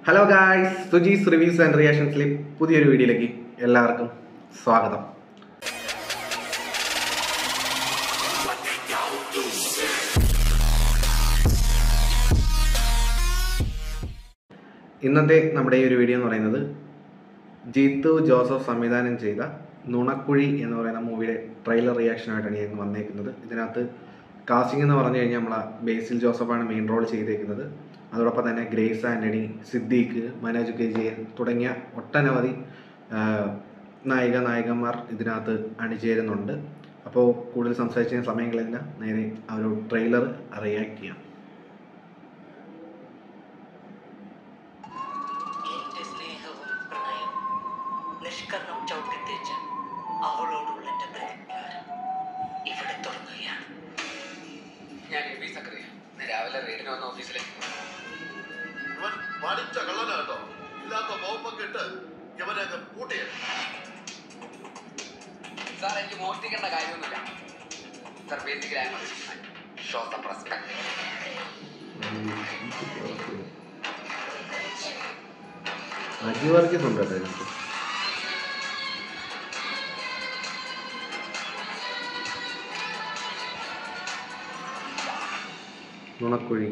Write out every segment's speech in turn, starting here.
Hello guys Sujees reviews and റിയാക്ഷൻസിലെ പുതിയൊരു വീഡിയോയിലേക്ക് എല്ലാവർക്കും സ്വാഗതം ഇന്നത്തെ നമ്മുടെ ഈ ഒരു വീഡിയോ എന്ന് പറയുന്നത് ജീത്തു ജോസഫ് സംവിധാനം ചെയ്ത നുണക്കുഴി എന്ന് പറയുന്ന മൂവിയുടെ ട്രെയിലർ റിയാക്ഷനായിട്ടാണ് ഞാൻ വന്നേക്കുന്നത് ഇതിനകത്ത് കാസ്റ്റിംഗ് എന്ന് പറഞ്ഞു കഴിഞ്ഞാൽ നമ്മളെ ബേസിൽ ജോസഫാണ് മെയിൻ റോൾ ചെയ്തേക്കുന്നത് അതോടൊപ്പം തന്നെ ഗ്രേസ് ആൻ്റണി സിദ്ദീഖ് മനോജ് കെ ജയൻ തുടങ്ങിയ ഒട്ടനവധി ആ, നായിക നായകന്മാർ ഇതിനകത്ത് അണിചേരുന്നുണ്ട് അപ്പോൾ കൂടുതൽ സംസാരിച്ച സമയങ്ങളില്ല നേരെ ആ ഒരു ട്രെയിലർ റിയാക്ട് ചെയ്യാം എന്റെ സ്നേഹവും പ്രണയവും നിഷ്കർണം ചവിട്ടിത്തേച്ച അവളോടുള്ള എന്റെ പ്രതിജ്ഞാനം ഇവിടെ തുടങ്ങുകയാണ് ഞാൻ എബി സക്കറിയ ഇന്ന് രാവിലെ റെയ്ഡിന് വന്ന ഓഫീസിലേക്ക് ഇവൻ പഠിച്ച കള്ളനാ കേട്ടോ ഇല്ലാത്ത വകുപ്പൊക്കെ ഇട്ട് ഇവനെ അങ്ങ് കൂട്ടിയ സാർ എനിക്ക് മോഷ്ടിക്കേണ്ട കാര്യമൊന്നുമില്ല sir basically I show some respect Aji Varghese ഉണ്ട് കേട്ടോ ഇതിനകത്ത്. നുണക്കുഴി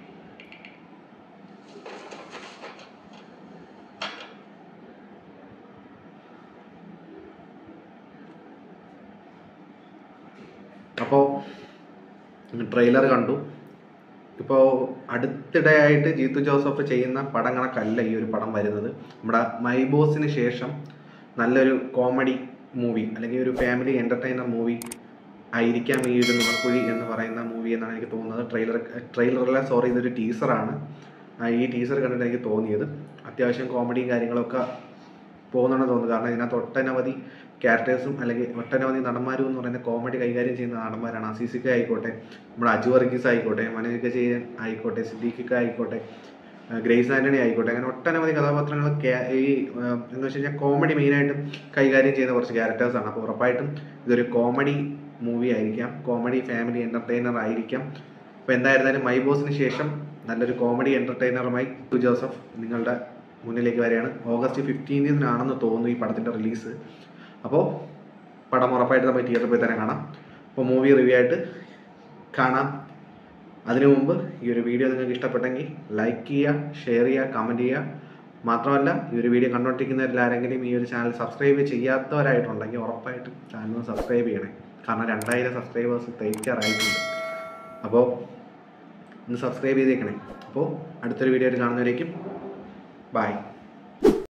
അപ്പോൾ ട്രെയിലർ കണ്ടു ഇപ്പോൾ അടുത്തിടെയായിട്ട് ജീത്തു ജോസഫ് ചെയ്യുന്ന പടങ്ങളൊക്കെയല്ല ഈ ഒരു പടം വരുന്നത് നമ്മുടെ മൈബോസിന് ശേഷം നല്ലൊരു കോമഡി മൂവി അല്ലെങ്കിൽ ഒരു ഫാമിലി എൻ്റർടൈനർ മൂവി ആയിരിക്കാം ഈ ഒരു നുണക്കുഴി എന്ന് പറയുന്ന മൂവി എന്നാണ് എനിക്ക് തോന്നുന്നത് ട്രെയിലർ ട്രെയിലറല്ല സോറി ഇതൊരു ടീസറാണ് ഈ ടീസർ കണ്ടിട്ട് എനിക്ക് തോന്നിയത് അത്യാവശ്യം കോമഡിയും കാര്യങ്ങളൊക്കെ പോകുന്നുണ്ടെന്ന് തോന്നുന്നു കാരണം ഇതിനകത്ത് ഒട്ടനവധി ക്യാരക്ടേഴ്സും അല്ലെങ്കിൽ ഒട്ടനവധി നടന്മാരും എന്ന് പറയുന്ന കോമഡി കൈകാര്യം ചെയ്യുന്ന നടന്മാരാണ് അസീസിക്ക ആയിക്കോട്ടെ നമ്മുടെ അജു വർഗീസ് ആയിക്കോട്ടെ മനോജ് ചെയ്യാൻ ആയിക്കോട്ടെ സിദ്ദീഖിക്ക ആയിക്കോട്ടെ ആ, ഗ്രേസ് ആന്റണി ആയിക്കോട്ടെ അങ്ങനെ ഒട്ടനവധി കഥാപാത്രങ്ങൾ ക്യാ- ഈ ആ, എന്ന് വെച്ച് കഴിഞ്ഞാൽ കോമഡി മെയിനായിട്ടും കൈകാര്യം ചെയ്യുന്ന കുറച്ച് ക്യാരക്ടേഴ്സാണ് അപ്പോൾ ഉറപ്പായിട്ടും ഇതൊരു കോമഡി മൂവി ആയിരിക്കാം കോമഡി ഫാമിലി എൻ്റർടൈനർ ആയിരിക്കാം അപ്പോൾ എന്തായിരുന്നാലും മൈ ബോസിന് ശേഷം നല്ലൊരു കോമഡി എൻ്റർടൈനറുമായി ടു ജോസഫ് നിങ്ങളുടെ മുന്നിലേക്ക് വരികയാണ് ഓഗസ്റ്റ് ഫിഫ്റ്റീൻതിനാണെന്ന് തോന്നുന്നു ഈ പടത്തിൻ്റെ റിലീസ് അപ്പോൾ പടം ഉറപ്പായിട്ട് നമുക്ക് തിയേറ്ററിൽ പോയി തന്നെ കാണാം അപ്പോൾ മൂവി റിവ്യൂ ആയിട്ട് കാണാം അതിനു മുമ്പ് ഈ ഒരു വീഡിയോ നിങ്ങൾക്ക് ഇഷ്ടപ്പെട്ടെങ്കിൽ ലൈക്ക് ചെയ്യുക ഷെയർ ചെയ്യുക കമൻറ്റ് ചെയ്യുക മാത്രമല്ല ഈ ഒരു വീഡിയോ കണ്ടുകൊണ്ടിരിക്കുന്നവരിൽ ആരെങ്കിലും ഈ ഒരു ചാനൽ സബ്സ്ക്രൈബ് ചെയ്യാത്തവരായിട്ടുണ്ടെങ്കിൽ ഉറപ്പായിട്ടും ചാനൽ സബ്സ്ക്രൈബ് ചെയ്യണേ കാരണം രണ്ടായിരം സബ്സ്ക്രൈബേഴ്സ് തയ്ക്കാറായിട്ടുണ്ട് അപ്പോൾ ഒന്ന് സബ്സ്ക്രൈബ് ചെയ്തേക്കണേ അപ്പോൾ അടുത്തൊരു വീഡിയോ ആയിട്ട് കാണുന്നവരേക്കും ബൈ